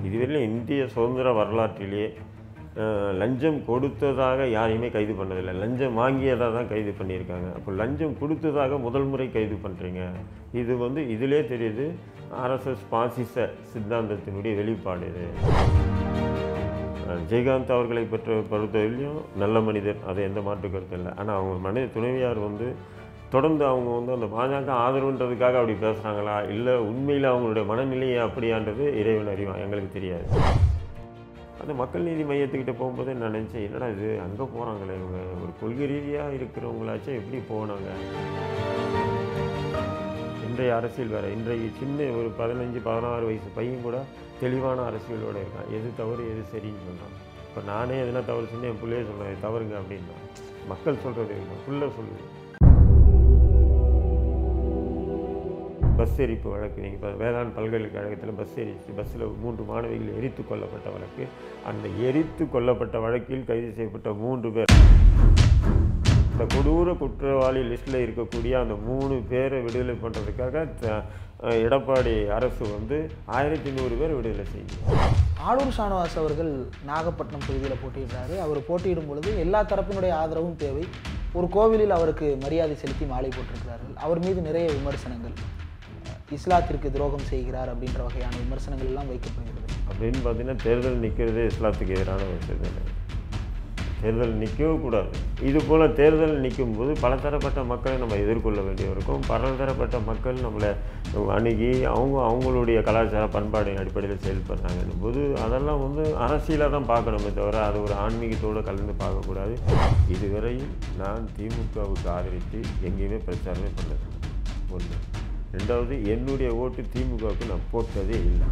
இதுவரையிலும் இந்திய சுதந்திர வரலாற்றிலேயே அஹ், லஞ்சம் கொடுத்ததாக யாரையுமே கைது பண்ணதில்லை லஞ்சம் வாங்கியதாக தான் கைது பண்ணியிருக்காங்க அப்போ லஞ்சம் கொடுத்ததாக முதல் முறை கைது பண்ணுறீங்க இது வந்து இதிலே தெரியுது ஆர்எஸ்எஸ் பாசிச சித்தாந்தத்தினுடைய வெளிப்பாடு இது அஹ், ஜெயகாந்த் அவர்களை பெற்ற பொறுத்தவரையிலையும் நல்ல மனிதர் அது எந்த மாற்று கருத்தும் இல்லை ஆனால் அவங்க மனித துணைவியார் வந்து தொடர்ந்து அவங்க வந்து அந்த பாஜக ஆதரவுன்றதுக்காக அப்படி பேசுகிறாங்களா இல்லை உண்மையில் அவங்களுடைய மனநிலையை அப்படியான்றது இறைவன் அறிவான் எங்களுக்கு தெரியாது அந்த மக்கள் நீதி மையத்துக்கிட்ட போகும்போது நான் நினச்சேன் என்னடா இது அங்கே போகிறாங்களே இவங்க ஒரு கொள்கை ரீதியாக இருக்கிறவங்களாச்சும் எப்படி போனாங்க இன்றைய அரசியல் வேறு இன்றைய சின்ன ஒரு பதினஞ்சு பதினாறு வயசு பையன் கூட தெளிவான அரசியலோடு இருக்கான் எது தவறு எது சரின்னு சொல்கிறான் இப்போ நானே எதுனா தவறு செஞ்சு என் பிள்ளையே சொன்னேன் இது தவறுங்க அப்படின்னா மக்கள் சொல்கிறது இல்லை புள்ள சொல்லுது பஸ் எரிப்பு வழக்கு நீங்கள் இப்போ வேளாண் பல்கலைக்கழகத்தில் பஸ் எரிச்சு பஸ்ஸில் மூன்று மாணவிகள் எரித்து கொல்லப்பட்ட வழக்கு அந்த எரித்து கொல்லப்பட்ட வழக்கில் கைது செய்யப்பட்ட மூன்று பேர் இந்த கொடூர குற்றவாளி லிஸ்ட்டில் இருக்கக்கூடிய அந்த மூணு பேரை விடுதலை பண்ணுறதுக்காக த- அஹ் எடப்பாடி அரசு வந்து ஆயிரத்தி நூறு பேர் விடுதலை செய்யும் ஆளூர் ஷானவாஸ் அவர்கள் நாகப்பட்டினம் தொகுதியில் போட்டியிடுறாரு அவர் போட்டியிடும் பொழுது எல்லா தரப்பினுடைய ஆதரவும் தேவை ஒரு கோவிலில் அவருக்கு மரியாதை செலுத்தி மாலை போட்டிருக்கிறார்கள் அவர் மீது நிறைய விமர்சனங்கள் இஸ்லாத்திற்கு துரோகம் செய்கிறார் அப்படின்ற வகையான விமர்சனங்கள் எல்லாம் வைக்கப்படுகிறது அப்படின்னு பார்த்தீங்கன்னா தேர்தல் நிற்கிறதே இஸ்லாத்துக்கு எதிரான ஒரு சிந்தனை தேர்தல் நிற்கவே கூடாது இது போல் தேர்தல் நிற்கும்போது பலதரப்பட்ட மக்களை நம்ம எதிர்கொள்ள வேண்டிய இருக்கும் பலதரப்பட்ட மக்கள் நம்மளை அணுகி அவங்க அவங்களுடைய கலாச்சார பண்பாடின் அடிப்படையில் செயல்படுறாங்கன்னும் போது அதெல்லாம் வந்து அரசியலாக தான் பார்க்கணுமே தவிர அது ஒரு ஆன்மீகத்தோடு கலந்து பார்க்கக்கூடாது இதுவரையும் நான் திமுகவுக்கு ஆதரித்து எங்கேயுமே பிரச்சாரமே பண்ணது ஒன்று ரெண்டாவது என்னுடைய ஓட்டு திமுகவுக்கு நான் போட்டதே இல்லை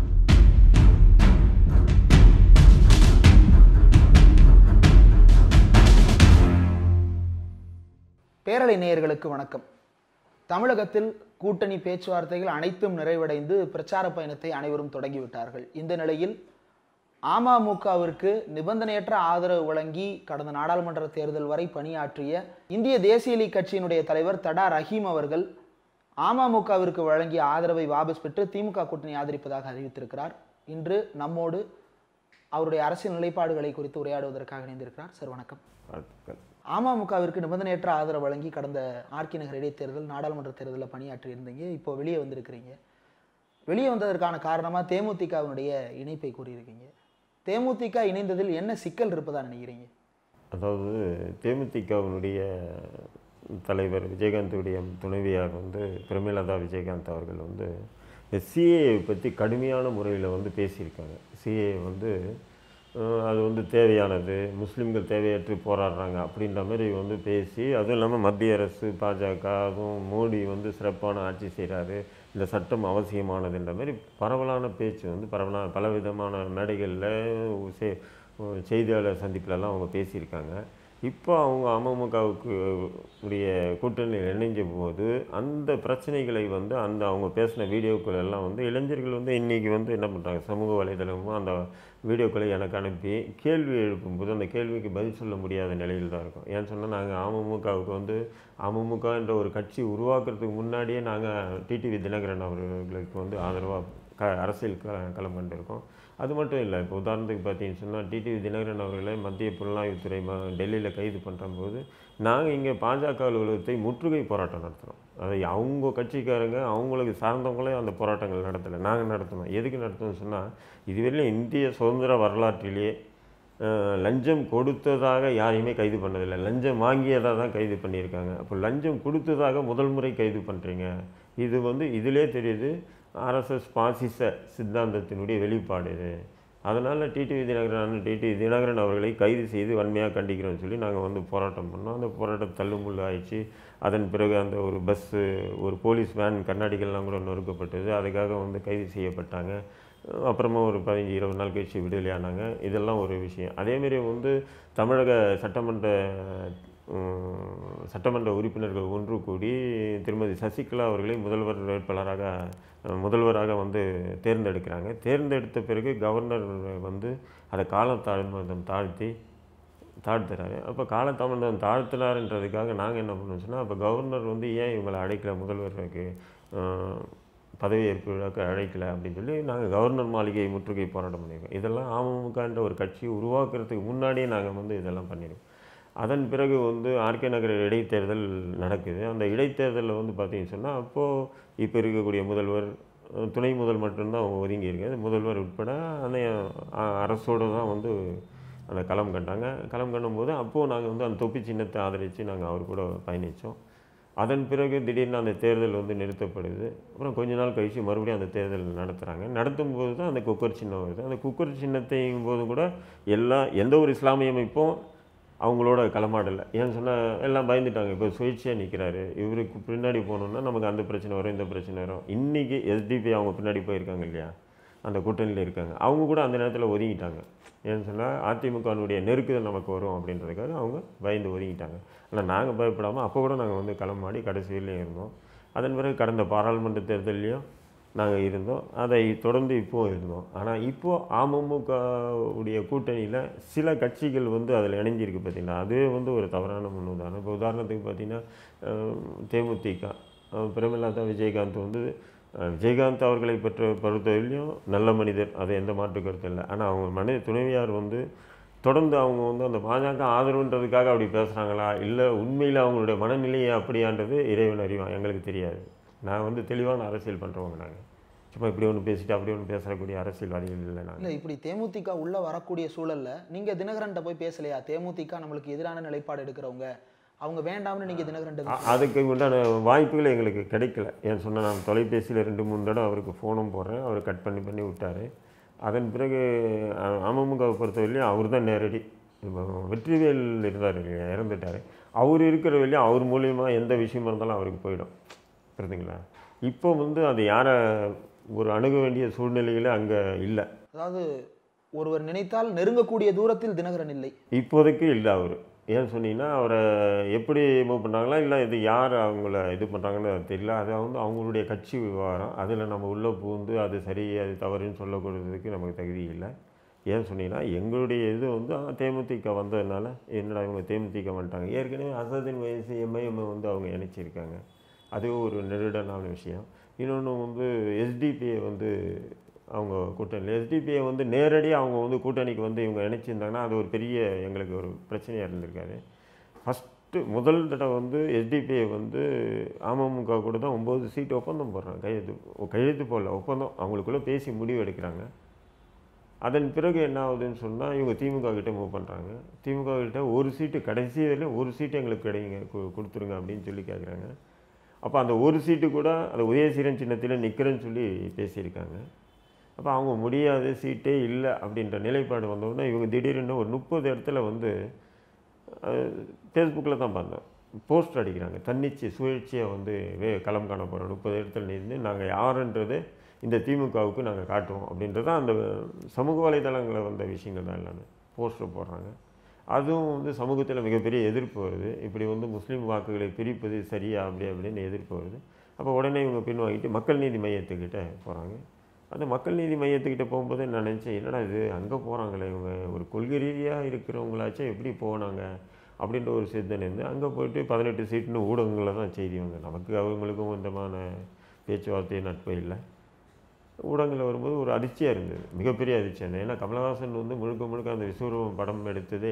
பேரலை நேயர்களுக்கு வணக்கம் தமிழகத்தில் கூட்டணி பேச்சுவார்த்தைகள் அனைத்தும் நிறைவடைந்து பிரச்சார பயணத்தை அனைவரும் தொடங்கிவிட்டார்கள் இந்த நிலையில் அமமுகவிற்கு நிபந்தனையற்ற ஆதரவு வழங்கி கடந்த நாடாளுமன்ற தேர்தல் வரை பணியாற்றிய இந்திய தேசிய லீக் கட்சியினுடைய தலைவர் தடா ரஹீம் அவர்கள் அமமுகவிற்கு வழங்கிய ஆதரவை வாபஸ் பெற்று திமுக கூட்டணி ஆதரிப்பதாக அறிவித்திருக்கிறார் இன்று நம்மோடு அவருடைய அரசியல் நிலைப்பாடுகளை குறித்து உரையாடுவதற்காக இணைந்திருக்கிறார் சார் வணக்கம் வாழ்த்துக்கள் அமமுகவிற்கு நிபந்தனையற்ற ஆதரவு வழங்கி கடந்த ஆர்கே நகர் இடைத்தேர்தல் நாடாளுமன்ற தேர்தலில் பணியாற்றி இருந்தீங்க இப்போ வெளியே வந்திருக்கிறீங்க வெளியே வந்ததற்கான காரணமாக தேமுதிகவினுடைய இணைப்பை கூறியிருக்கீங்க தேமுதிக இணைந்ததில் என்ன சிக்கல் இருப்பதா நினைக்கிறீங்க அதாவது தேமுதிகவினுடைய தலைவர் விஜயகாந்துடைய துணைவியார் வந்து பிரேமலதா விஜயகாந்த் அவர்கள் வந்து இந்த சிஏ பற்றி கடுமையான முறையில் வந்து பேசியிருக்காங்க சிஏ வந்து அஹ், அது வந்து தேவையானது முஸ்லீம்கள் தேவையற்று போராடுறாங்க அப்படின்ற மாதிரி வந்து பேசி அதுவும் இல்லாமல் மத்திய அரசு பாஜக அதுவும் மோடி வந்து சிறப்பான ஆட்சி செய்கிறாரு இந்த சட்டம் அவசியமானதுன்ற மாதிரி பரவலான பேச்சு வந்து பரவலான பலவிதமான மேடைகளில் செ- செய்தியாளர் சந்திப்புலலாம் அவங்க பேசியிருக்காங்க இப்போ அவங்க அமமுகவுக்கு உடைய கூட்டணியில் இணைஞ்ச போது அந்த பிரச்சனைகளை வந்து அந்த அவங்க பேசின வீடியோக்கள் எல்லாம் வந்து இளைஞர்கள் வந்து இன்றைக்கி வந்து என்ன பண்ணுறாங்க சமூக வலைதளமும் அந்த வீடியோக்களை எனக்கு அனுப்பி கேள்வி எழுப்பும்போது அந்த கேள்விக்கு பதில் சொல்ல முடியாத நிலையில் தான் இருக்கும் ஏன்னு சொன்னால் நாங்கள் அமமுகவுக்கு வந்து அமமுக என்ற ஒரு கட்சி உருவாக்குறதுக்கு முன்னாடியே நாங்கள் டிடிவி தினகரன் அவர்களுக்கு வந்து ஆதரவாக க அரசியல் க களம் கண்டிருக்கோம் அது மட்டும் இல்லை இப்போ உதாரணத்துக்கு பார்த்தீங்கன்னு சொன்னால் டிடிவி தினகரன் அவர்களை மத்திய புலனாய்வுத்துறை ம டெல்லியில் கைது பண்ணும்போது நாங்கள் இங்கே பாஜக அலுவலகத்தை முற்றுகை போராட்டம் நடத்துகிறோம் அதை அவங்க கட்சிக்காரங்க அவங்களுக்கு சார்ந்தவங்களே அந்த போராட்டங்கள் நடத்தலை நாங்கள் நடத்தினோம் எதுக்கு நடத்தணும்னு சொன்னால் இதுவரையிலும் இந்திய சுதந்திர வரலாற்றிலேயே அஹ், லஞ்சம் கொடுத்ததாக யாரையுமே கைது பண்ணதில்லை லஞ்சம் வாங்கியதாக தான் கைது பண்ணியிருக்காங்க அப்போ லஞ்சம் கொடுத்ததாக முதல் முறை கைது பண்ணுறீங்க இது வந்து இதிலே தெரியுது ஆர்எஸ்எஸ் பாசிச சித்தாந்தத்தினுடைய வெளிப்பாடு இது அதனால் டிடிவி தினகரன் டிடிவி தினகரன் அவர்களை கைது செய்து வன்மையாக கண்டிக்கிறோம்னு சொல்லி நாங்கள் வந்து போராட்டம் பண்ணோம் அந்த போராட்டம் தள்ளுமுள்ளு ஆயிடுச்சு அதன் பிறகு அந்த ஒரு பஸ்ஸு ஒரு போலீஸ் வேன் கண்ணாடிகள்லாம் கூட நொறுக்கப்பட்டது அதுக்காக வந்து கைது செய்யப்பட்டாங்க அப்புறமா ஒரு பதினஞ்சு இருபது நாள் கழிச்சு விடுதலையானாங்க இதெல்லாம் ஒரு விஷயம் அதேமாரி வந்து தமிழக சட்டமன்ற உம், சட்டமன்ற உறுப்பினர்கள் ஒன்று கூடி திருமதி சசிகலா அவர்களை முதல்வர் வேட்பாளராக அஹ், முதல்வராக வந்து தேர்ந்தெடுக்கிறாங்க தேர்ந்தெடுத்த பிறகு கவர்னர் வந்து அதை காலத்தாழ்மதம் தாழ்த்தி தாழ்த்துறாரு அப்போ காலதாமதம் தாழ்த்தினாருன்றதுக்காக நாங்கள் என்ன பண்ணோம் சொன்னால் அப்போ கவர்னர் வந்து ஏன் இவங்களை அழைக்கல முதல்வருக்கு அஹ், பதவியேற்பு விழாக்கு அழைக்கல அப்படின்னு சொல்லி நாங்கள் கவர்னர் மாளிகை முற்றுகை போராட்டம் பண்ணியிருக்கோம் இதெல்லாம் அமமுகன்ற ஒரு கட்சி உருவாக்குறதுக்கு முன்னாடியே நாங்கள் வந்து இதெல்லாம் பண்ணியிருக்கோம் அதன் பிறகு வந்து ஆர்கே நகர் இடைத்தேர்தல் நடக்குது அந்த இடைத்தேர்தலில் வந்து பார்த்தீங்கன்னு சொன்னால் அப்போது இப்போ இருக்கக்கூடிய முதல்வர் அஹ், துணை முதல் மட்டும்தான் அவங்க ஒதுங்கி இருக்காது முதல்வர் உட்பட அந்த அஹ், அரசோடு தான் வந்து அந்த களம் கண்டாங்க களம் கண்டும்போது அப்போது நாங்கள் வந்து அந்த தொப்பி சின்னத்தை ஆதரித்து நாங்கள் அவர் கூட பயணித்தோம் அதன் பிறகு திடீர்னு அந்த தேர்தல் வந்து நிறுத்தப்படுது அப்புறம் கொஞ்ச நாள் கழிச்சு மறுபடியும் அந்த தேர்தல் நடத்துகிறாங்க நடத்தும் போது தான் அந்த குக்கர் சின்னம் வருது அந்த குக்கர் சின்னத்தையும் போது கூட எல்லா எந்த ஒரு இஸ்லாமிய அமைப்பும் அவங்களோட களமாடலை ஏன்னு சொன்னால் எல்லாம் பயந்துட்டாங்க இப்போ சுயேட்சையாக நிற்கிறாரு இவருக்கு பின்னாடி போகணுன்னா நமக்கு அந்த பிரச்சனை வரும் இந்த பிரச்சனை வரும் இன்றைக்கி எஸ்டிபி அவங்க பின்னாடி போயிருக்காங்க இல்லையா அந்த கூட்டணியில் இருக்காங்க அவங்க கூட அந்த நேரத்தில் ஒதுங்கிட்டாங்க ஏன்னு சொன்னால் அதிமுகனுடைய நெருக்குதல் நமக்கு வரும் அப்படின்றதுக்காக அவங்க பயந்து ஒதுங்கிட்டாங்க ஆனால் நாங்கள் பயப்படாமல் அப்போ கூட நாங்கள் வந்து களமாடி கடைசி வரையிலும் இருந்தோம் அதன் பிறகு கடந்த பாராளுமன்ற தேர்தல்லையும் நாங்கள் இருந்தோம் அதை தொடர்ந்து இப்போவும் இருந்தோம் ஆனால் இப்போது அமமுக உடைய கூட்டணியில் சில கட்சிகள் வந்து அதில் இணைஞ்சிருக்கு பார்த்தீங்கன்னா அதுவே வந்து ஒரு தவறான முன்னுதாரணம் இப்போ உதாரணத்துக்கு பார்த்தீங்கன்னா அஹ், தேமுதிக அஹ், பிரேமலதா விஜயகாந்த் வந்து அஹ், விஜயகாந்த் அவர்களை பெற்ற பொறுத்தவரையிலையும் நல்ல மனிதர் அது எந்த மாற்று கருத்து இல்லை ஆனால் அவங்க மனித துணைவியார் வந்து தொடர்ந்து அவங்க வந்து அந்த பாஜக ஆதரவுன்றதுக்காக அப்படி பேசுகிறாங்களா இல்லை உண்மையில் அவங்களுடைய மனநிலையை அப்படியான்றது இறைவன் அறிவான் எங்களுக்கு தெரியாது நான் வந்து தெளிவான அரசியல் பண்ணுறவங்க நாங்கள் சும்மா இப்படி ஒன்று பேசிட்டு அப்படி ஒன்று பேசக்கூடிய அரசியல்வாதிகள் இல்லை நாங்கள் இல்ல இப்படி தேமுதிக உள்ள வரக்கூடிய சூழல்ல நீங்க தினகரன்ட்ட போய் பேசலையா தேமுதிக நம்மளுக்கு எதிரான நிலைப்பாடு எடுக்கிறவங்க அவங்க வேண்டாம்னு நீங்க தினகரன் அ- அதுக்கு உண்டான வாய்ப்புகள் எங்களுக்கு கிடைக்கல ஏன் சொன்ன நான் தொலைபேசியில் ரெண்டு மூணு தடவை அவருக்கு ஃபோனும் போடுறேன் அவர் கட் பண்ணி பண்ணி விட்டார் அதன் பிறகு அ- அமமுகவை பொறுத்தவரையிலையும் அவர் தான் நேரடி இப்போ வெற்றிவேல் இருந்தார் இல்லையா இறந்துட்டார் அவர் இருக்கிற வரையும் அவர் மூலியமா எந்த விஷயமா இருந்தாலும் அவருக்கு போயிடும் புரியுதுங்களா இப்போ வந்து அது யாரை ஒரு அணுக வேண்டிய சூழ்நிலையில் அங்கே இல்லை அதாவது ஒருவர் நினைத்தால் நெருங்கக்கூடிய தூரத்தில் தினகரன் இல்லை இப்போதைக்கு இல்லை அவர் ஏன் சொன்னீங்கன்னா அவரை எப்படி மூவ் பண்ணாங்களா இல்லை இது யார் அவங்கள இது பண்ணுறாங்கன்னு அது தெரியல அது வந்து அவங்களுடைய கட்சி விவகாரம் அதில் நம்ம உள்ளே பூந்து அது சரி அது தவறுன்னு சொல்லக்கூடியதுக்கு நமக்கு தகுதி இல்லை ஏன் சொன்னீங்கன்னா எங்களுடைய இது வந்து ஆ, தேமுதிக வந்ததுனால என்னடா இவங்க தேமுதிக வந்துட்டாங்க ஏற்கனவே அசதின் வயசு எம்ஐஎம் வந்து அவங்க இணைச்சிருக்காங்க அது ஒரு நெருடனான விஷயம் இன்னொன்று வந்து எஸ்டிபிஐ வந்து அவங்க கூட்டணியில் எஸ்டிபிஐ வந்து நேரடியாக அவங்க வந்து கூட்டணிக்கு வந்து இவங்க இணைச்சிருந்தாங்கன்னா அது ஒரு பெரிய எங்களுக்கு ஒரு பிரச்சனையாக இருந்திருக்காது ஃபஸ்ட்டு முதல் தடவை வந்து எஸ்டிபிஐ வந்து அமமுக கூட தான் ஒம்பது சீட்டு ஒப்பந்தம் போடுறாங்க கையெழுத்து கையெழுத்து போடல ஒப்பந்தம் அவங்களுக்குள்ளே பேசி முடிவு எடுக்கிறாங்க அதன் பிறகு என்ன ஆகுதுன்னு சொன்னால் இவங்க திமுக கிட்ட மூவ் பண்ணுறாங்க திமுக கிட்ட ஒரு சீட்டு கடைசி வரையிலும் ஒரு சீட்டு எங்களுக்கு கிடைங்க கு- கொடுத்துருங்க அப்படின்னு சொல்லி கேட்குறாங்க அப்போ அந்த ஒரு சீட்டு கூட அந்த உதயசீரன் சின்னத்தில் நிற்கிறேன்னு சொல்லி பேசியிருக்காங்க அப்போ அவங்க முடியாத சீட்டே இல்லை அப்படின்ற நிலைப்பாடு வந்தோடனே இவங்க திடீர்னு ஒரு முப்பது இடத்துல வந்து ஃபேஸ்புக்கில் தான் பார்த்தோம் போஸ்டர் அடிக்கிறாங்க தன்னிச்சை சுழற்சியாக வந்து வே களம் காண போகிறோம் முப்பது இடத்துல நின்று நாங்கள் யாருன்றது இந்த திமுகவுக்கு நாங்கள் காட்டுவோம் அப்படின்றது அந்த சமூக வலைதளங்களில் வந்த விஷயங்கள் தான் எல்லாமே போஸ்டர் போடுறாங்க அதுவும் வந்து சமூகத்தில் மிகப்பெரிய எதிர்ப்பு வருது இப்படி வந்து முஸ்லீம் வாக்குகளை பிரிப்பது சரியா அப்படி அப்படின்னு எதிர்ப்பு வருது அப்போ உடனே இவங்க பின்வாங்கிட்டு மக்கள் நீதி மையத்துக்கிட்ட போகிறாங்க அந்த மக்கள் நீதி மையத்துக்கிட்ட போகும்போது நான் நினச்சேன் என்னடா இது அங்கே போகிறாங்களே இவங்க ஒரு கொள்கை ரீதியாக இருக்கிறவங்களாச்சும் எப்படி போனாங்க அப்படின்ற ஒரு சிந்தனை இருந்து அங்கே போயிட்டு பதினெட்டு சீட்டுன்னு ஊடகங்களில் தான் செய்தி வந்து நமக்கு அவங்களுக்கும் விதமான பேச்சுவார்த்தை நட்பு இல்லை ஊடகங்களில் வரும்போது ஒரு அதிர்ச்சியாக இருந்தது மிகப்பெரிய அதிர்ச்சியாக இருந்தது ஏன்னா கமலஹாசன் வந்து முழுக்க முழுக்க அந்த விஸ்வரூபம் படம் எடுத்ததே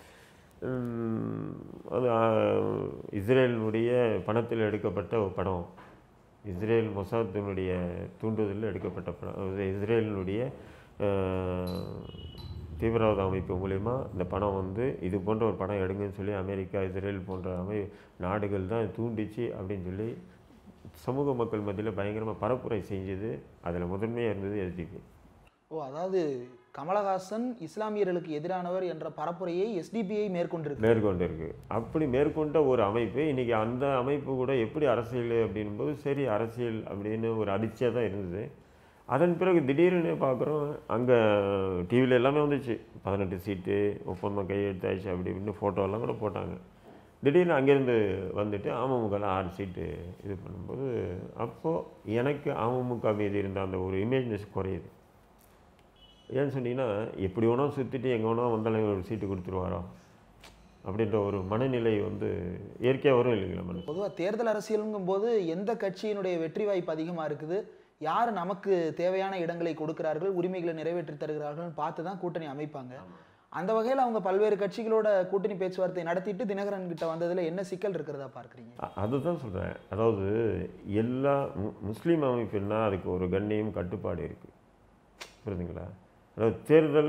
உம், அது ஆ, இஸ்ரேலினுடைய பணத்தில் எடுக்கப்பட்ட ஒரு படம் இஸ்ரேல் மொசாத்தினுடைய தூண்டுதலில் எடுக்கப்பட்ட படம் அது இஸ்ரேலினுடைய அஹ், தீவிரவாத அமைப்பு மூலிமா இந்த படம் வந்து இது போன்ற ஒரு படம் எடுங்கன்னு சொல்லி அமெரிக்கா இஸ்ரேல் போன்ற அமை நாடுகள் தான் தூண்டிச்சு அப்படின்னு சொல்லி சமூக மக்கள் மத்தியில் பயங்கரமாக பரப்புரை செஞ்சது அதில் முதன்மையாக இருந்தது எஸ்டிபி ஓ அதாவது கமலஹாசன் இஸ்லாமியர்களுக்கு எதிரானவர் என்ற பரப்புரையை எஸ்டிபிஐ மேற்கொண்டிருக்கு மேற்கொண்டு இருக்கு அப்படி மேற்கொண்ட ஒரு அமைப்பு இன்னைக்கு அந்த அமைப்பு கூட எப்படி அரசியல் அப்படின்போது சரி அரசியல் அப்படின்னு ஒரு அதிர்ச்சியாக தான் இருந்தது அதன் பிறகு திடீர்னு பார்க்குறோம் அங்கே டிவியில் எல்லாமே வந்துச்சு பதினெட்டு சீட்டு ஒப்பந்தம் கையெழுத்தாச்சு அப்படி இப்படின்னு ஃபோட்டோலாம் கூட போட்டாங்க திடீர்னு அங்கேருந்து வந்துட்டு அமமுகவில் ஆறு சீட்டு இது பண்ணும்போது அப்போது எனக்கு அமமுக மீது இருந்த அந்த ஒரு இமேஜ்னஸ் குறையுது ஏன்னு சொன்னீங்கன்னா எப்படி வேணா சுற்றிட்டு எங்கே வேணா வந்தாலும் ஒரு சீட்டு கொடுத்துருவாரோ அப்படின்ற ஒரு மனநிலை வந்து இயற்கையாக வரும் இல்லைங்களா மனசு பொதுவாக தேர்தல் அரசியலுங்கும் போது எந்த கட்சியினுடைய வெற்றி வாய்ப்பு அதிகமாக இருக்குது யார் நமக்கு தேவையான இடங்களை கொடுக்கிறார்கள் உரிமைகளை நிறைவேற்றி தருகிறார்கள் பார்த்து தான் கூட்டணி அமைப்பாங்க அந்த வகையில் அவங்க பல்வேறு கட்சிகளோட கூட்டணி பேச்சுவார்த்தை நடத்திட்டு தினகரன் கிட்ட வந்ததுல என்ன சிக்கல் இருக்கிறதா பார்க்குறீங்க அ- அதுதான் சொல்கிறேன் அதாவது எல்லா மு முஸ்லீம் அமைப்புன்னா அதுக்கு ஒரு கண்ணியம் கட்டுப்பாடு இருக்குது புரியுதுங்களா அதாவது தேர்தல்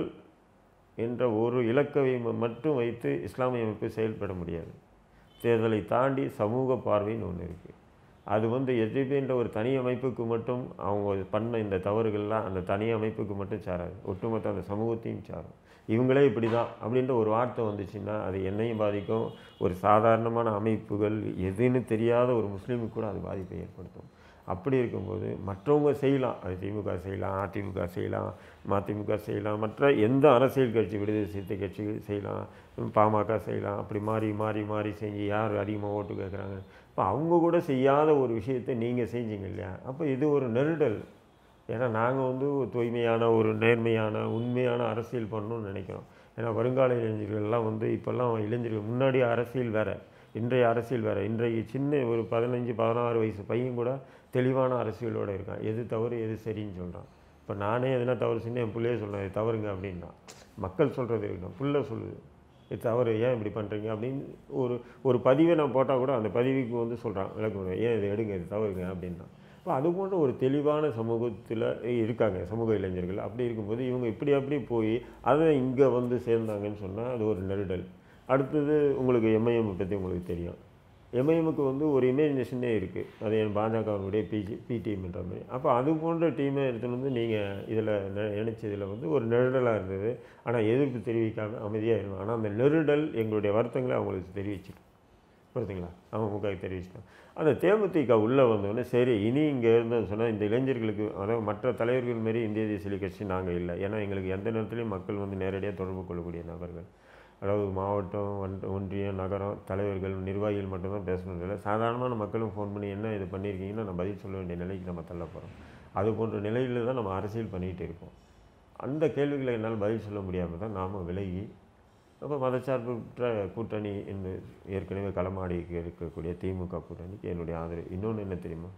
என்ற ஒரு இலக்கை ம- மட்டும் வைத்து இஸ்லாமிய அமைப்பு செயல்பட முடியாது தேர்தலை தாண்டி சமூக பார்வைன்னு ஒன்று இருக்குது அது வந்து எஜிபின்ற ஒரு தனி அமைப்புக்கு மட்டும் அவங்க பண்ண இந்த தவறுகள்லாம் அந்த தனி அமைப்புக்கு மட்டும் சாராது ஒட்டுமொத்த அந்த சமூகத்தையும் சாரும் இவங்களே இப்படி தான் அப்படின்ற ஒரு வார்த்தை வந்துச்சுன்னா அது என்னையும் பாதிக்கும் ஒரு சாதாரணமான அமைப்புகள் எதுன்னு தெரியாத ஒரு முஸ்லீமுக்கு கூட அது பாதிப்பை ஏற்படுத்தும் அப்படி இருக்கும்போது மற்றவங்க செய்யலாம் அது திமுக செய்யலாம் அதிமுக செய்யலாம் மதிமுக செய்யலாம் மற்ற எந்த அரசியல் கட்சி விடுதலை சிறுத்தை கட்சிகள் செய்யலாம் பாமக செய்யலாம் அப்படி மாறி மாறி மாறி செஞ்சு யார் அதிகமாக ஓட்டு கேட்குறாங்க இப்போ அவங்க கூட செய்யாத ஒரு விஷயத்தை நீங்கள் செஞ்சீங்க இல்லையா அப்போ இது ஒரு நெருடல் ஏன்னா நாங்கள் வந்து ஒரு தூய்மையான ஒரு நேர்மையான உண்மையான அரசியல் பண்ணணும்னு நினைக்கிறோம் ஏன்னா வருங்கால இளைஞர்கள்லாம் வந்து இப்போல்லாம் இளைஞர்கள் முன்னாடி அரசியல் வேற இன்றைய அரசியல் வேற இன்றைய சின்ன ஒரு பதினஞ்சு பதினாறு வயசு பையன் கூட தெளிவான அரசியலோடு இருக்கான் எது தவறு எது சரின்னு சொல்கிறான் இப்போ நானே எதுனா தவறு செஞ்சு என் பிள்ளையே சொல்கிறேன் இது தவறுங்க அப்படின்னா மக்கள் சொல்கிறது இருக்கட்டும் புள்ள சொல்லுது இது தவறு ஏன் இப்படி பண்ணுறீங்க அப்படின்னு ஒரு ஒரு பதிவை நான் போட்டால் கூட அந்த பதிவுக்கு வந்து சொல்கிறான் விளக்கம் ஏன் இதை எடுங்க இது தவறுங்க அப்படின்னா இப்போ அது போன்ற ஒரு தெளிவான சமூகத்தில் இருக்காங்க சமூக இளைஞர்கள் அப்படி இருக்கும்போது இவங்க இப்படி அப்படி போய் அதை இங்கே வந்து சேர்ந்தாங்கன்னு சொன்னால் அது ஒரு நெருடல் அடுத்தது உங்களுக்கு எம்ஐஎம் பற்றி உங்களுக்கு தெரியும் எம்ஐஎம்முக்கு வந்து ஒரு இமேஜினேஷனே இருக்குது அது என் பாஜகவினுடைய பிஜி பி டீம்ன்ற மாதிரி அப்போ அது போன்ற டீமை எடுத்துன்னு வந்து நீங்கள் இதில் நினைச்சதில் வந்து ஒரு நெருடலாக இருந்தது ஆனால் எதிர்ப்பு தெரிவிக்காமல் அமைதியாக இருந்தோம் ஆனால் அந்த நெருடல் எங்களுடைய வருத்தங்களை அவங்களுக்கு தெரிவிச்சிடும் புரியுதுங்களா அமமுகவுக்கு தெரிவிச்சிட்டோம் அந்த தேமுதிக உள்ளே வந்தோடனே சரி இனி இங்கே இருந்தோம்னு சொன்னால் இந்த இளைஞர்களுக்கு அதாவது மற்ற தலைவர்கள் மாரி இந்திய தேசிய கட்சி நாங்கள் இல்லை ஏன்னா எங்களுக்கு எந்த நேரத்துலையும் மக்கள் வந்து நேரடியாக தொடர்பு கொள்ளக்கூடிய நபர்கள் அதாவது மாவட்டம் ஒன்- ஒன்றியம் நகரம் தலைவர்கள் நிர்வாகிகள் மட்டும்தான் பேசணும் இல்லை சாதாரணமான மக்களும் ஃபோன் பண்ணி என்ன இது பண்ணியிருக்கீங்கன்னா நம்ம பதில் சொல்ல வேண்டிய நிலைக்கு நம்ம தள்ள போகிறோம் அது போன்ற நிலையில் தான் நம்ம அரசியல் பண்ணிகிட்டு இருக்கோம் அந்த கேள்விகளை என்னால் பதில் சொல்ல முடியாமல் தான் நாம் விலகி அப்போ மதச்சார்பற்ற கூட்டணி என்று ஏற்கனவே களமாடி இருக்கக்கூடிய திமுக கூட்டணிக்கு என்னுடைய ஆதரவு இன்னொன்று என்ன தெரியுமா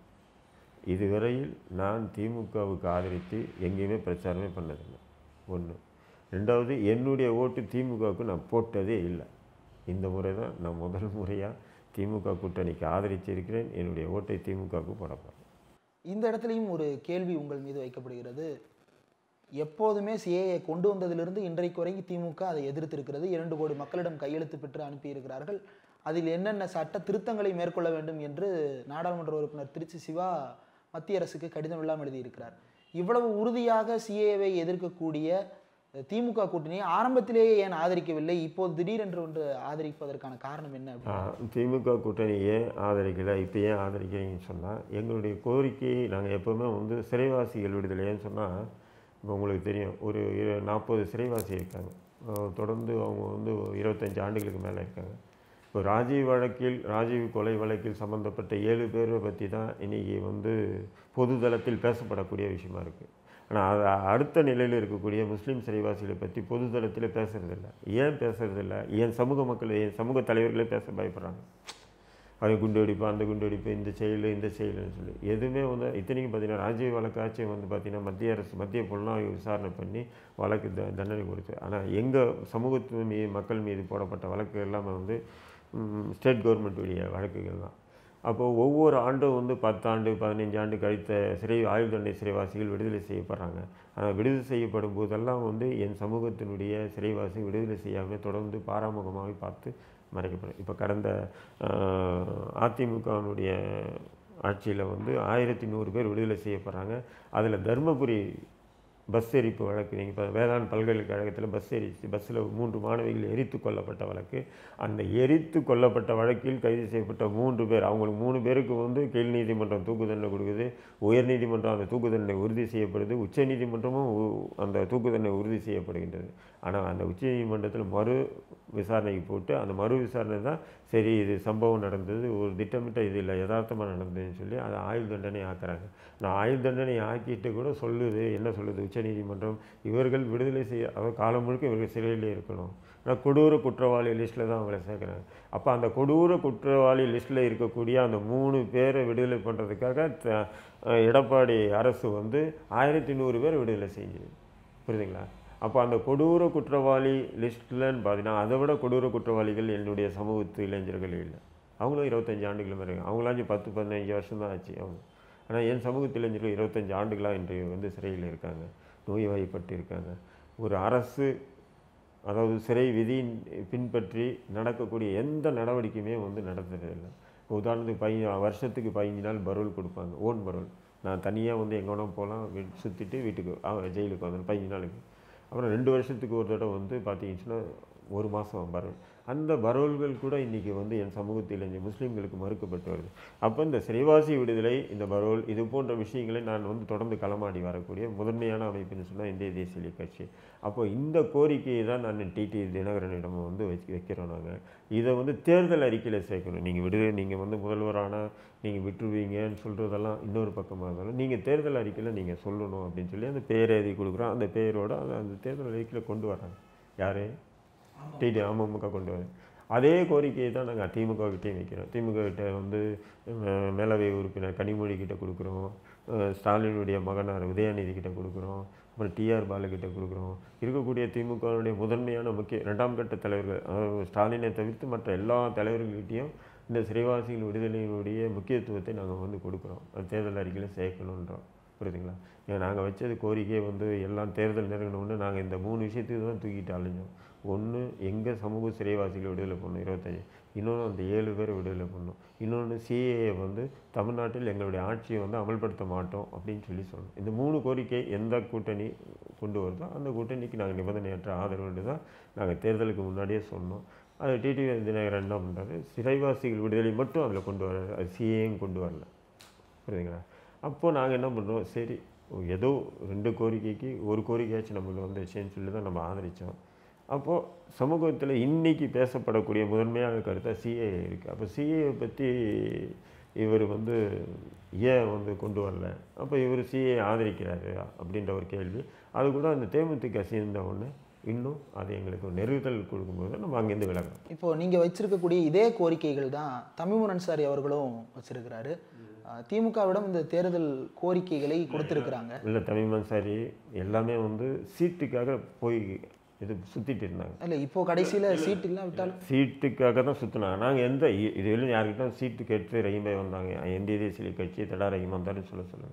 இதுவரையில் நான் திமுகவுக்கு ஆதரித்து எங்கேயுமே பிரச்சாரமே பண்ணதில்லை ஒன்று ரெண்டாவது என்னுடைய ஓட்டு திமுகவுக்கு நான் போட்டதே இல்லை இந்த முறை தான் நான் முதல் முறையாக திமுக கூட்டணிக்கு ஆதரிச்சிருக்கிறேன் என்னுடைய ஓட்டை திமுகவுக்கு போட போகிறேன் இந்த இடத்துலையும் ஒரு கேள்வி உங்கள் மீது வைக்கப்படுகிறது எப்போதுமே சிஏஏ கொண்டு வந்ததிலிருந்து இன்றைக்கு வரைக்கும் திமுக அதை எதிர்த்திருக்கிறது இரண்டு கோடி மக்களிடம் கையெழுத்து பெற்று அனுப்பியிருக்கிறார்கள் அதில் என்னென்ன சட்ட திருத்தங்களை மேற்கொள்ள வேண்டும் என்று நாடாளுமன்ற உறுப்பினர் திருச்சி சிவா மத்திய அரசுக்கு கடிதம் எல்லாம் எழுதியிருக்கிறார் இவ்வளவு உறுதியாக சிஏவை எதிர்க்கக்கூடிய திமுக கூட்டணியை ஆரம்பத்திலேயே ஏன் ஆதரிக்கவில்லை இப்போது திடீரென்று ஒன்று ஆதரிப்பதற்கான காரணம் என்ன அப்படின்னு ஆ, திமுக கூட்டணி ஏன் ஆதரிக்கலை இப்போ ஏன் ஆதரிக்கிறீங்கன்னு சொன்னால் எங்களுடைய கோரிக்கை நாங்கள் எப்போவுமே வந்து சிறைவாசிகள் விடுதலைன்னு சொன்னால் இப்போ உங்களுக்கு தெரியும் ஒரு இரு- நாற்பது சிறைவாசி இருக்காங்க அஹ் தொடர்ந்து அவங்க வந்து ஒரு இருபத்தஞ்சு ஆண்டுகளுக்கு மேலே இருக்காங்க இப்போ ராஜீவ் வழக்கில் ராஜீவ் கொலை வழக்கில் சம்மந்தப்பட்ட ஏழு பேரை பற்றி தான் இன்றைக்கி வந்து பொதுதளத்தில் பேசப்படக்கூடிய விஷயமா இருக்குது ஆனால் அது அடுத்த நிலையில் இருக்கக்கூடிய முஸ்லீம் சிறைவாசிகளை பற்றி பொதுதளத்தில் பேசுறதில்ல ஏன் பேசுறதில்ல ஏன் சமூக மக்கள் என் சமூக தலைவர்களே பேச பயப்படுறாங்க அது குண்டு வெடிப்பு அந்த குண்டு வெடிப்பு இந்த செயல் இந்த செயல்னு சொல்லி எதுவுமே வந்து இத்தனைக்கும் பார்த்தீங்கன்னா ராஜீவ் வழக்காச்சும் வந்து பார்த்தீங்கன்னா மத்திய அரசு மத்திய புலனாய்வு விசாரணை பண்ணி வழக்கு த தண்டனை கொடுத்து ஆனால் எங்கள் சமூகத்து மீது மக்கள் மீது போடப்பட்ட வழக்கு எல்லாமே வந்து ஸ்டேட் கவர்மெண்ட்டுடைய வழக்குகள் தான் அப்போது ஒவ்வொரு ஆண்டும் வந்து பத்தாண்டு பதினைஞ்சு ஆண்டு கழித்த சிறை ஆயுள் தண்டனை சிறைவாசிகள் விடுதலை செய்யப்படுறாங்க ஆனால் விடுதலை செய்யப்படும் போதெல்லாம் வந்து என் சமூகத்தினுடைய சிறைவாசி விடுதலை செய்யாமல் தொடர்ந்து பாராமுகமாக பார்த்து மறைக்கப்படும் இப்போ கடந்த ஆஹ், அதிமுகவினுடைய ஆட்சியில் வந்து ஆயிரத்தி நூறு பேர் விடுதலை செய்யப்படுறாங்க அதில் தருமபுரி பஸ் எரிப்பு வழக்கு நீங்கள் இப்போ வேளாண் பல்கலைக்கழகத்தில் பஸ் எரிச்சு பஸ்ஸில் மூன்று மாணவிகள் எரித்து கொல்லப்பட்ட வழக்கு அந்த எரித்து கொல்லப்பட்ட வழக்கில் கைது செய்யப்பட்ட மூன்று பேர் அவங்களுக்கு மூணு பேருக்கு வந்து கீழ் நீதிமன்றம் தூக்கு தண்டனை கொடுக்குது உயர் நீதிமன்றம் அந்த தூக்கு தண்டனை உறுதி செய்யப்படுது உச்ச நீதிமன்றமும் உ- அந்த தூக்கு தண்டனை உறுதி செய்யப்படுகின்றது ஆனால் அந்த உச்ச நீதிமன்றத்தில் மறு விசாரணைக்கு போட்டு அந்த மறு விசாரணை தான் சரி இது சம்பவம் நடந்தது ஒரு திட்டமிட்ட இது இல்லை யதார்த்தமாக நடந்ததுன்னு சொல்லி அதை ஆயுள் தண்டனை ஆக்குறாங்க நான் ஆயுள் தண்டனை ஆக்கிட்டு கூட சொல்லுது என்ன சொல்லுது உச்சநீதிமன்றம் இவர்கள் விடுதலை செய்ய அதாவது காலம் முழுக்க இவர்கள் சிறையிலே இருக்கணும் ஆனால் கொடூர குற்றவாளி லிஸ்ட்டில் தான் அவங்கள சேர்க்குறாங்க அப்போ அந்த கொடூர குற்றவாளி லிஸ்ட்டில் இருக்கக்கூடிய அந்த மூணு பேரை விடுதலை பண்ணுறதுக்காக த- அஹ் எடப்பாடி அரசு வந்து ஆயிரத்தி நூறு பேர் விடுதலை செஞ்சுது புரியுதுங்களா அப்போ அந்த கொடூர குற்றவாளி லிஸ்ட்லன்னு பார்த்தீங்கன்னா அதை விட கொடூர குற்றவாளிகள் என்னுடைய சமூகத்து இளைஞர்கள் இல்லை அவங்களும் இருபத்தஞ்சி ஆண்டுகள் மாதிரி இருக்காங்க அவங்களாச்சும் பத்து பதினஞ்சு வருஷம் தான் ஆச்சு அவங்க ஆனால் என் சமூகத்து இளைஞர்கள் இருபத்தஞ்சி ஆண்டுகளாக இன்றைய வந்து சிறையில் இருக்காங்க நோய்வாய்ப்பட்டு இருக்காங்க ஒரு அரசு அதாவது சிறை விதியின் பின்பற்றி நடக்கக்கூடிய எந்த நடவடிக்கையுமே வந்து நடத்துறதில்லை உதாரணத்துக்கு பை வருஷத்துக்கு பதினஞ்சு நாள் பரோல் கொடுப்பாங்க ஓன் பரோல் நான் தனியாக வந்து எங்கே வேணால் போகலாம் வீட் சுற்றிட்டு வீட்டுக்கு ஆ, ஜெயிலுக்கு வந்துடும் பதினஞ்சு நாளுக்கு அப்புறம் ரெண்டு வருஷத்துக்கு ஒரு தடவை வந்து பார்த்தீங்கன்னா ஒரு மாதம் பரோல் அந்த பரோல்கள் கூட இன்றைக்கி வந்து என் சமூகத்தில் இளைஞர் முஸ்லீம்களுக்கு மறுக்கப்பட்டு வருது அப்போ இந்த சிறைவாசி விடுதலை இந்த பரோல் இது போன்ற விஷயங்களை நான் வந்து தொடர்ந்து களமாடி வரக்கூடிய முதன்மையான அமைப்புன்னு சொன்னால் இந்திய தேசிய கட்சி அப்போ இந்த கோரிக்கையை தான் நான் டிடி தினகரனிடம் வந்து வச்சு வைக்கிறோம் நாங்கள் இதை வந்து தேர்தல் அறிக்கையில் சேர்க்கணும் நீங்கள் விடுதலை நீங்கள் வந்து முதல்வரான நீங்கள் விட்டுருவீங்கன்னு சொல்கிறதெல்லாம் இன்னொரு பக்கமாக இருந்தாலும் நீங்கள் தேர்தல் அறிக்கையில் நீங்கள் சொல்லணும் அப்படின்னு சொல்லி அந்த பேர் எழுதி கொடுக்குறோம் அந்த பேரோட அதை அந்த தேர்தல் அறிக்கையில் கொண்டு வராங்க யார் டிடி அமமுக கொண்டு வர அதே கோரிக்கையை தான் நாங்கள் திமுக கிட்டேயும் வைக்கிறோம் திமுக கிட்ட வந்து அஹ், மேலவை உறுப்பினர் கனிமொழி கிட்ட கொடுக்குறோம் அஹ், ஸ்டாலினுடைய மகனார் உதயநிதி கிட்ட கொடுக்குறோம் அப்புறம் டிஆர் பாலு கிட்ட கொடுக்குறோம் இருக்கக்கூடிய திமுகவுடைய முதன்மையான முக்கிய ரெண்டாம் கட்ட தலைவர்கள் அதாவது ஸ்டாலினை தவிர்த்து மற்ற எல்லா தலைவர்கள்கிட்டையும் இந்த சிறைவாசிகள் விடுதலையினுடைய முக்கியத்துவத்தை நாங்கள் வந்து கொடுக்குறோம் அது தேர்தல் அறிக்கையில் சேர்க்கணுன்றோம் புரியுதுங்களா ஏன் நாங்கள் வச்சது கோரிக்கையை வந்து எல்லாம் தேர்தல் நெருங்கினோன்னு நாங்கள் இந்த மூணு விஷயத்துக்கு தான் தூக்கிட்டு அலைஞ்சோம் ஒன்று எங்கள் சமூக சிறைவாசிகளை விடுதலை பண்ணணும் இருபத்தஞ்சி இன்னொன்று அந்த ஏழு பேரை விடுதலை பண்ணணும் இன்னொன்று சிஏஏ வந்து தமிழ்நாட்டில் எங்களுடைய ஆட்சியை வந்து அமல்படுத்த மாட்டோம் அப்படின்னு சொல்லி சொல்லணும் இந்த மூணு கோரிக்கை எந்த கூட்டணி கொண்டு வருதோ அந்த கூட்டணிக்கு நாங்கள் நிபந்தனையற்ற ஆதரவுன்னு தான் நாங்கள் தேர்தலுக்கு முன்னாடியே சொன்னோம் அது டிடிவி தினகரன் என்ன பண்ணுறாரு சிறைவாசிகள் விடுதலை மட்டும் அதில் கொண்டு வர அது சிஏயும் கொண்டு வரல புரியுதுங்களா அப்போது நாங்கள் என்ன பண்ணுறோம் சரி ஏதோ ரெண்டு கோரிக்கைக்கு ஒரு கோரிக்கையாச்சும் நம்மளுக்கு வந்துச்சுன்னு சொல்லி தான் நம்ம ஆதரித்தோம் அப்போது சமூகத்தில் இன்னைக்கு பேசப்படக்கூடிய முதன்மையான கருத்தை சிஏ இருக்குது அப்போ சிஏ பற்றி இவர் வந்து ஏன் வந்து கொண்டு வரல அப்போ இவர் சிஏ ஆதரிக்கிறாரு அப்படின்ற ஒரு கேள்வி அது கூட அந்த தேமுதிக சேர்ந்த உடனே இன்னும் அது எங்களுக்கு நெருடல் கொடுக்கும்போது நம்ம அங்கேருந்து விலகிறோம் இப்போ நீங்க வச்சிருக்கக்கூடிய இதே கோரிக்கைகள் தான் தமிமுன் அன்சாரி அவர்களும் வச்சிருக்கிறாரு அஹ் திமுகவிடம் இந்த தேர்தல் கோரிக்கைகளை கொடுத்திருக்கிறாங்க இல்லை தமிழ் சாரி எல்லாமே வந்து சீட்டுக்காக போய் இது சுற்றிட்டு இருந்தாங்க இல்ல இப்போ கடைசியில சீட் இல்லாவிட்டால் சீட்டுக்காக தான் சுற்றினாங்க நாங்கள் எந்த இ- இதுவரையிலும் யார்கிட்ட சீட்டு கேட்டு ரஹீமே வந்தாங்க இந்திய தேசிய கட்சி தடா ரஹீம் வந்தாருன்னு சொல்ல சொல்லுங்க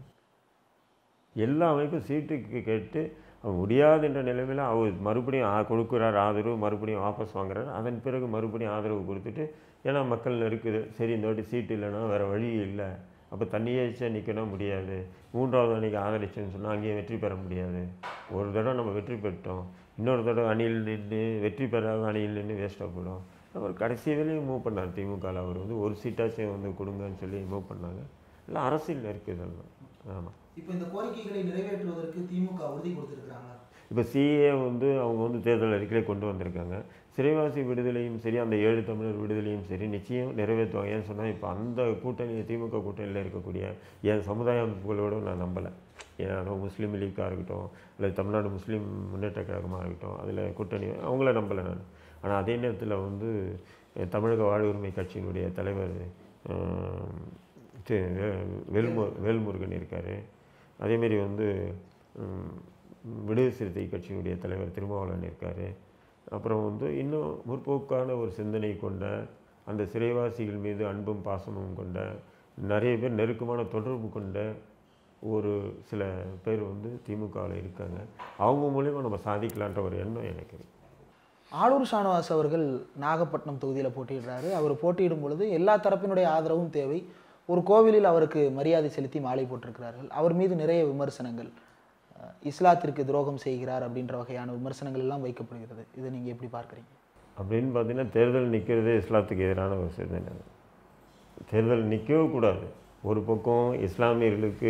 எல்லா அமைப்பும் சீட்டுக்கு கேட்டு அவர் முடியாதுன்ற நிலைமையில் அவர் மறுபடியும் ஆ- கொடுக்குறார் ஆதரவு மறுபடியும் வாபஸ் வாங்குறாரு அதன் பிறகு மறுபடியும் ஆதரவு கொடுத்துட்டு ஏன்னா மக்கள் இருக்குது சரி இந்த வாட்டி சீட்டு இல்லைன்னா வேறு வழி இல்லை அப்போ தண்ணியாச்சும் நிற்கணும் முடியாது மூன்றாவது அன்னைக்கு ஆதரிச்சேன்னு சொன்னால் அங்கேயும் வெற்றி பெற முடியாது ஒரு தடவை நம்ம வெற்றி பெற்றோம் இன்னொரு தடவை அணியில் நின்று வெற்றி பெறாத அணியில் நின்று வேஸ்ட்டாக போயிடும் அவர் கடைசி வரையும் மூவ் பண்ணார் திமுகவில் அவர் வந்து ஒரு சீட்டாச்சும் வந்து கொடுங்கன்னு சொல்லி மூவ் பண்ணாங்க இல்லை அரசியல் இருக்குது இதெல்லாம் ஆமாம் இப்போ இந்த கோரிக்கைகளை நிறைவேற்றுவதற்கு திமுக உறுதி கொடுத்திருக்கிறாங்க இப்போ சிஏ வந்து அவங்க வந்து தேர்தல் அறிக்கையில கொண்டு வந்திருக்காங்க சிறைவாசி விடுதலையும் சரி அந்த ஏழு தமிழர் விடுதலையும் சரி நிச்சயம் நிறைவேற்றுவாங்க ஏன்னு சொன்னால் இப்போ அந்த கூட்டணி திமுக கூட்டணியில் இருக்கக்கூடிய என் சமுதாய அமைப்புகளோட நான் நம்பலை ஏன்னா முஸ்லீம் லீக்காக இருக்கட்டும் இல்லை தமிழ்நாடு முஸ்லீம் முன்னேற்ற கழகமாக இருக்கட்டும் அதில் கூட்டணி அவங்கள நம்பலை நான் ஆனால் அதே நேரத்தில் வந்து அஹ், தமிழக வாழ்வுரிமை கட்சியினுடைய தலைவர் அஹ், தி- வே- வேல்மு வேல்முருகன் இருக்கார் அதேமாரி வந்து ம், விடுதலை சிறுத்தை கட்சியினுடைய தலைவர் திருமாவளவன் இருக்கார் அப்புறம் வந்து இன்னும் முற்போக்கான ஒரு சிந்தனை கொண்ட அந்த சிறைவாசிகள் மீது அன்பும் பாசமும் கொண்ட நிறைய பேர் நெருக்கமான தொடர்பு கொண்ட ஒரு சில பேர் வந்து திமுகவில் இருக்காங்க அவங்க மூலிமா நம்ம சாதிக்கலான்ற ஒரு எண்ணம் எனக்கு இருக்கு ஆளூர் ஷானவாஸ் அவர்கள் நாகப்பட்டினம் தொகுதியில் போட்டியிடுறாரு அவர் போட்டியிடும் பொழுது எல்லா தரப்பினுடைய ஆதரவும் தேவை ஒரு கோவிலில் அவருக்கு மரியாதை செலுத்தி மாலை போட்டிருக்கிறார்கள் அவர் மீது நிறைய விமர்சனங்கள் அஹ், இஸ்லாத்திற்கு துரோகம் செய்கிறார் அப்படின்ற வகையான விமர்சனங்கள் எல்லாம் வைக்கப்படுகிறது இதை நீங்கள் எப்படி பார்க்குறீங்க அப்படின்னு பார்த்தீங்கன்னா தேர்தல் நிற்கிறதே இஸ்லாத்துக்கு எதிரான ஒரு சிந்தனை தேர்தல் நிற்கவே கூடாது ஒரு பக்கம் இஸ்லாமியர்களுக்கு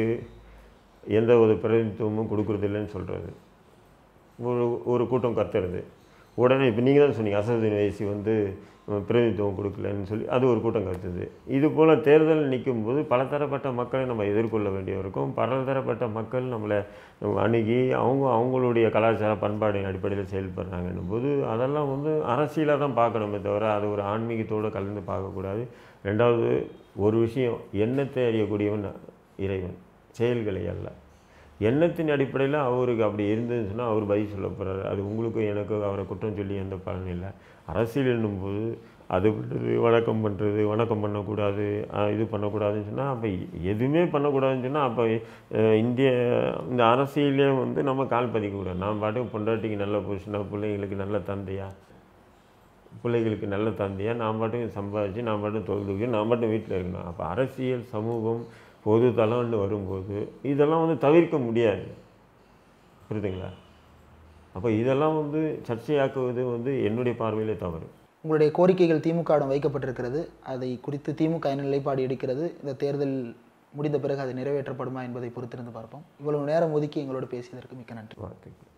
எந்த ஒரு பிரதிநிதித்துவமும் கொடுக்குறதில்லைன்னு சொல்கிறது ஒரு ஒரு கூட்டம் கத்துறது உடனே இப்போ நீங்கள் தான் சொன்னீங்க அசதுதீன் வயசு வந்து அஹ், பிரதிநிதித்துவம் கொடுக்கலன்னு சொல்லி அது ஒரு கூட்டம் கருத்துது இது போல் தேர்தல் நிற்கும் போது பலதரப்பட்ட மக்களை நம்ம எதிர்கொள்ள வேண்டிய இருக்கும் பலதரப்பட்ட மக்கள் நம்மளை அணுகி அவங்க அவங்களுடைய கலாச்சார பண்பாடின் அடிப்படையில் செயல்படுறாங்கன்னும் போது அதெல்லாம் வந்து அரசியலாக தான் பார்க்கணுமே தவிர அது ஒரு ஆன்மீகத்தோடு கலந்து பார்க்கக்கூடாது ரெண்டாவது ஒரு விஷயம் எண்ணத்தை அறியக்கூடியவன் இறைவன் செயல்களை அல்ல எண்ணத்தின் அடிப்படையில் அவருக்கு அப்படி இருந்ததுன்னு சொன்னால் அவர் பதில் சொல்ல போகிறாரு அது உங்களுக்கும் எனக்கும் அவரை குற்றம் சொல்லி எந்த பலனும் இல்லை அரசியல் என்னும்போது அது பண்ணுறது வணக்கம் பண்ணுறது வணக்கம் பண்ணக்கூடாது அஹ் இது பண்ணக்கூடாதுன்னு சொன்னால் அப்போ எதுவுமே பண்ணக்கூடாதுன்னு சொன்னால் அப்போ அஹ் இந்திய இந்த அரசியலே வந்து நம்ம கால் பதிக்கக்கூடாது நான் பாட்டுக்கு பொண்டாட்டிக்கு நல்ல புருஷனாக பிள்ளைங்களுக்கு நல்ல தந்தையா பிள்ளைகளுக்கு நல்ல தந்தையா நான் பாட்டுக்கு சம்பாதிச்சு நான் பாட்டுக்கு தொழில் தூக்கி நான் பாட்டும் வீட்டில் இருக்கணும் அப்போ அரசியல் சமூகம் பொது தளம்னு வரும்போது இதெல்லாம் வந்து தவிர்க்க முடியாது புரியுதுங்களா அப்போ இதெல்லாம் வந்து சர்ச்சையாக்குவது வந்து என்னுடைய பார்வையிலே தவறு உங்களுடைய கோரிக்கைகள் திமுகவிடம் வைக்கப்பட்டிருக்கிறது அதை குறித்து திமுக என்ன நிலைப்பாடு எடுக்கிறது இந்த தேர்தல் முடிந்த பிறகு அது நிறைவேற்றப்படுமா என்பதை பொறுத்திருந்து பார்ப்போம் இவ்வளவு நேரம் ஒதுக்கி எங்களோடு பேசியதற்கு மிக்க நன்றி வார்த்தைக்கு